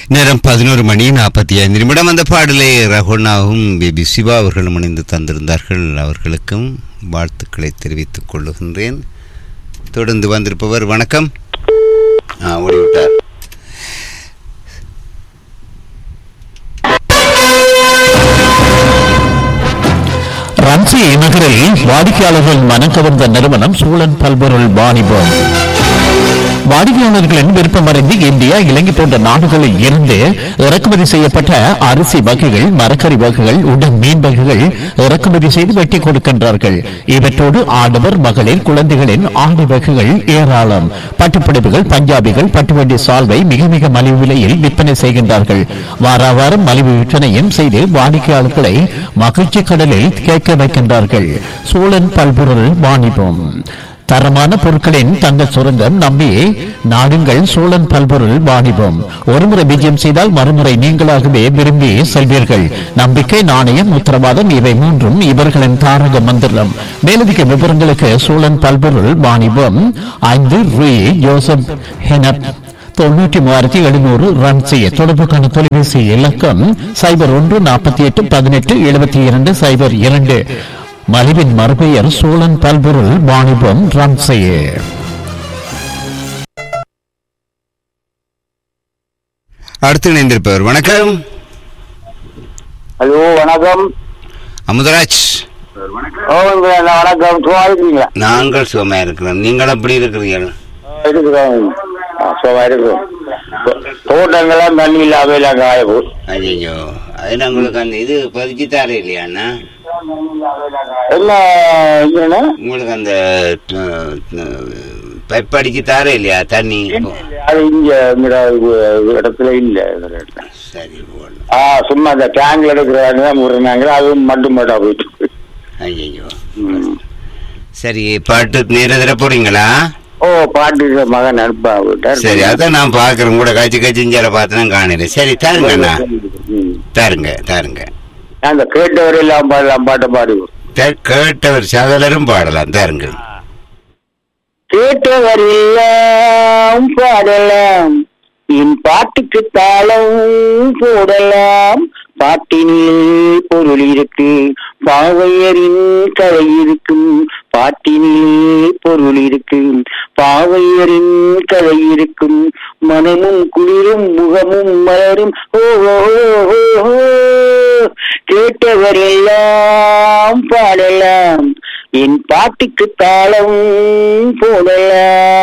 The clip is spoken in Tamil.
நேரம் பதினோரு மணி நாற்பத்தி ஐந்து நிமிடம் அந்த பாடலை ரகுணாவும் பேபி சிவா அவர்களும் இணைந்து தந்திருந்தார்கள் அவர்களுக்கும் வாழ்த்துக்களை தெரிவித்துக் கொள்ளுகின்றேன் தொடர்ந்து வந்திருப்பவர் வணக்கம் ஆ ஓடிவிட்டார் ரன்சி நகரில் வாடிக்கையாளர்கள் மனம் கவர்ந்த நிறுவனம் சூழன் பல்பொருள் வாணிபம் வாடிக்கையாளர்களின் விருப்பமறிந்து இந்தியா இலங்கை போன்ற நாடுகளில் இருந்து இறக்குமதி செய்யப்பட்ட அரிசி வகைகள் மரக்கறி வகைகள் உடன் மீன் வகைகள் இறக்குமதி செய்து வெட்டி கொடுக்கின்றார்கள் இவற்றோடு ஆடவர் மகளிர் குழந்தைகளின் ஆடை வகைகள் ஏராளம் பட்டுப்புடவைகள் பஞ்சாபிகள் பட்டுவண்டி சால்வை மிக மிக மலிவு விலையில் விற்பனை செய்கின்றார்கள் வாரா வாரம் மலிவு விற்பனையும் செய்து வாடிக்கையாளர்களை மகிழ்ச்சி கடலில் கேட்க வைக்கின்றார்கள் சூழன் பல்பொருள் வாணிபம் தரமான பொருட்களின் தங்கள் சுரங்கம் நம்பி நாடுங்கள் சோழன் பல்பொருள் வாணிபம் ஒருமுறை விஜயம் செய்தால் மறுமுறை நீங்களாகவே விரும்பி செல்வீர்கள் நம்பிக்கை நாணயம் உத்தரவாதம் இவை மூன்றும் இவர்களின் தாரக மந்திரம் மேலதிக விவரங்களுக்கு சோழன் பல்பொருள் வாணிபம் ஐந்து ரூ ஜோசப் ஹெனப் தொண்ணூற்றி மூவாயிரத்தி எழுநூறு ரன் செய்ய தொடர்புக்கான தொலைபேசி இலக்கம் சைபர் ஒன்று நாற்பத்தி எட்டு பதினெட்டு எழுபத்தி இரண்டு சைபர் இரண்டு மலிவின் மறுபெயர் சோழன் பல்பொருள் வாணிபம் ரன் செய்ய அடுத்து இணைந்திருப்பவர் வணக்கம் ஹலோ வணக்கம் அமுதராஜ் ஓ வணக்கம் சும்மா இருக்கீங்களா நாங்கள் சுகமா இருக்கிறோம் நீங்கள் எப்படி இருக்கிறீர்கள் இருக்கிறோம் சும்மா இருக்கிறோம் தோட்டங்கள்லாம் தண்ணி இல்லாம எல்லாம் காயப்போ ஐயோ அது உங்களுக்கு அந்த இது பதிச்சு தர இல்லையாண்ணா என்ன என்ன உங்களுக்கு அந்த பைப் அடிச்சு தர இல்லையா தண்ணி அது இங்க இந்த இடத்துல இல்ல இந்த இடத்துல. சரி போடணும் ஆ சும்மா இந்த டேங்க்ல எடுக்கிறாங்க முறைனாங்க அதுவும் மட்டும் மட்டும் போயிட்டு இருக்கு. ஐயோ ம். சரி பாட்டு நேரத்தில் போறீங்களா ஓ பாட்டு மகன் அனுப்பா விட்டார் சரி அதான் நான் பாக்குறேன் கூட காய்ச்சி காய்ச்சிஞ்சால பார்த்து தான் காணுறேன் சரி தாருங்கண்ணா ம். தாருங்க தாருங்க அந்த கேட்டவர் எல்லாம் பாடலாம் பாட்டை பாடுவோம் த- கேட்டவர் சகலரும் பாடலாம் தாருங்க கேட்டவர் எல்லாம் பாடலாம் என் பாட்டுக்கு தாளம் போடலாம் பாட்டினில் பொருள் இருக்கு பாவையரின் கதை இருக்கும் பாட்டினில் பொருள் இருக்கு பாவையரின் கதை இருக்கும் மனமும் குளிரும் முகமும் மலரும் ஓ ஓ, ஓ, ஓ. கேட்டவர் எல்லாம் பாடலாம் என் பாட்டுக்கு தாளம் போடலாம்